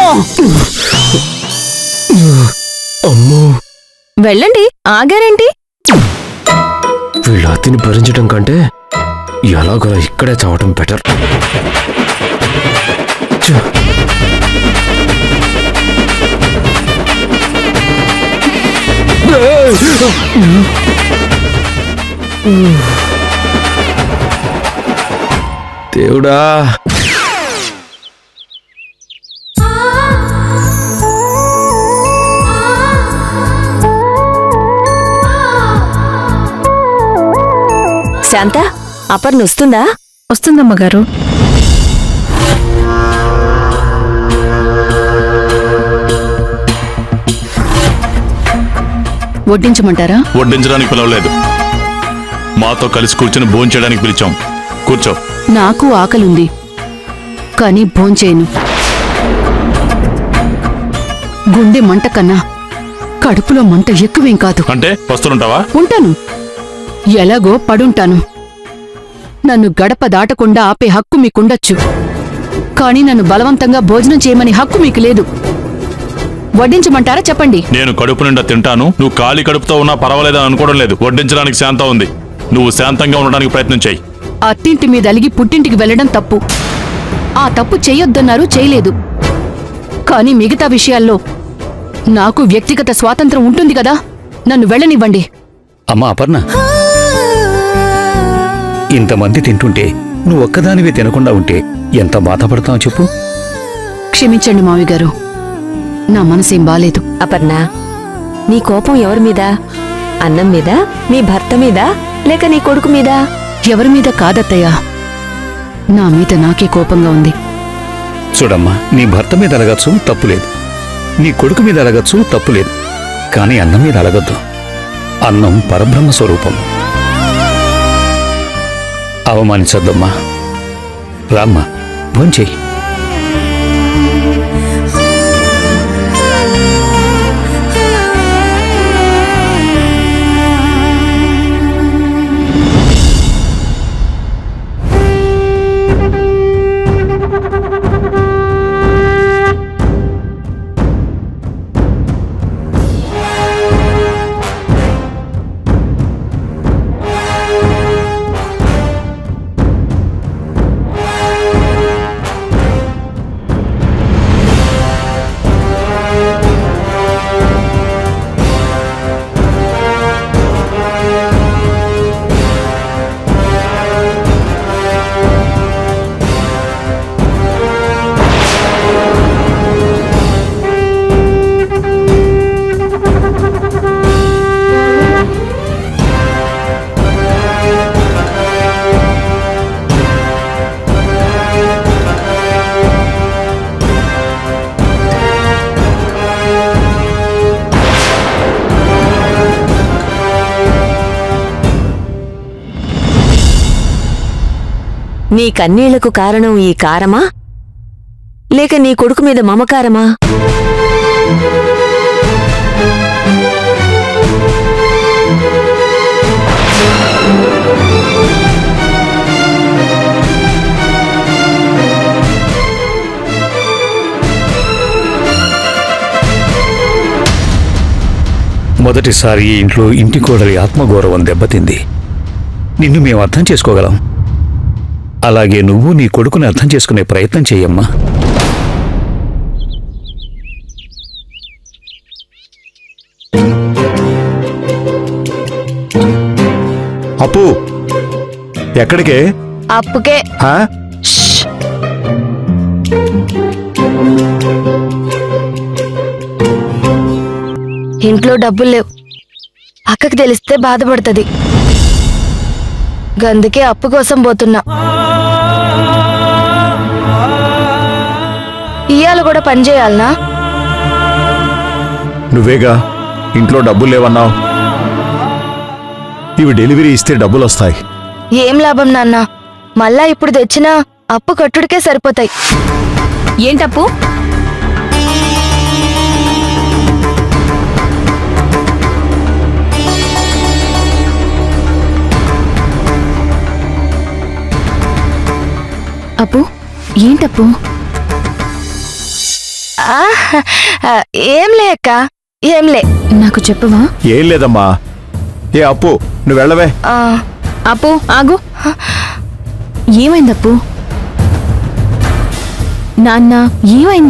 అమ్మో వెళ్ళండి ఆగారేంటి వీళ్ళ అతిని భరించడం కంటే ఎలాగో ఇక్కడే చావటం బెటర్ దేవుడా శాంత అపర్ణ వస్తుందా వస్తుందమ్మ గారు వడ్డించమంటారా వడ్డించడానికి పిలవలేదు మాతో కలిసి కూర్చొని భోంచేయడానికి పిలిచాం కూర్చో నాకు ఆకలుంది కానీ భోంచేయను గుండె మంట కన్నా కడుపులో మంట ఎక్కువేం కాదు అంటే వస్తుంటావా ఉంటాను ఎలాగో పడుంటాను నన్ను గడప దాటకుండా ఆపే హక్కు మీకుండొచ్చు కానీ నన్ను బలవంతంగా భోజనం చేయమని హక్కు మీకు లేదు వడ్డించమంటారా చెప్పండి నేను కడుపు నిండా తింటాను నువ్వు ఖాళీ కడుపుతో ఉన్నా పర్వాలేదని అనుకోవడం లేదు వడ్డించడానికి శాంతం ఉంది నువ్వు శాంతంగా ఉండడానికి ప్రయత్నం చేయి అత్తింటి మీద అలిగి పుట్టింటికి వెళ్ళడం తప్పు ఆ తప్పు చేయొద్దన్నారు చేయలేదు కానీ మిగతా విషయాల్లో నాకు వ్యక్తిగత స్వాతంత్రం ఉంటుంది కదా నన్ను వెళ్ళనివ్వండి అమ్మా అపర్ణ ఇంతమంది తింటుంటే నువ్వు ఒక్కదానివే తినకుండా ఉంటే ఎంత బాధపడతావు చెప్పు క్షమించండి మావి గారు నా మనసేం బాలేదు అపర్ణ నీ కోపం ఎవరి మీద అన్నం మీద నీ భర్త మీద లేక నీ కొడుకు మీద ఎవరి మీద కాదత్తయ్యా నా మీద నాకే కోపంగా ఉంది చూడమ్మా నీ భర్త మీద అలగచ్చు తప్పులేదు నీ కొడుకు మీద అలగచ్చు తప్పులేదు కానీ అన్నం మీద అలగద్దు అన్నం పరబ్రహ్మ స్వరూపం అవమానించద్దమ్మా రామ్మా భోంచేయి నీ కన్నీళ్లకు కారణం ఈ కారమా లేక నీ కొడుకు మీద మమకారమా మొదటిసారి ఈ ఇంట్లో ఇంటి కోడలి ఆత్మగౌరవం దెబ్బతింది నిన్ను మేము అర్థం చేసుకోగలం అలాగే నువ్వు నీ కొడుకుని అర్థం చేసుకునే ప్రయత్నం చెయ్యమ్మా అప్పు ఎక్కడికే అప్పుకే హా? ఇంట్లో డబ్బులు లేవు అక్కకి తెలిస్తే బాధపడుతుంది గందుకే అప్పు కోసం పోతున్నా ఇయ్యాల కూడా పని చేయాలనా నువ్వేగా ఇంట్లో డబ్బులు లేవన్నావు ఇవి డెలివరీ ఇస్తే డబ్బులు వస్తాయి ఏం లాభం నాన్న మళ్ళా ఇప్పుడు తెచ్చినా అప్పు కట్టుడికే సరిపోతాయి ఏంటప్పు అప్పు ఏంటప్పు ఆ, ఆ, ఏంలే అక్క ఏంలే నాకు చెప్పవా ఏం లేదమ్మా ఏ అప్పు నువ్వు వెళ్ళవే ఆ, అప్పు ఆగు ఏమైంది అప్పు నాన్న ఏమైంది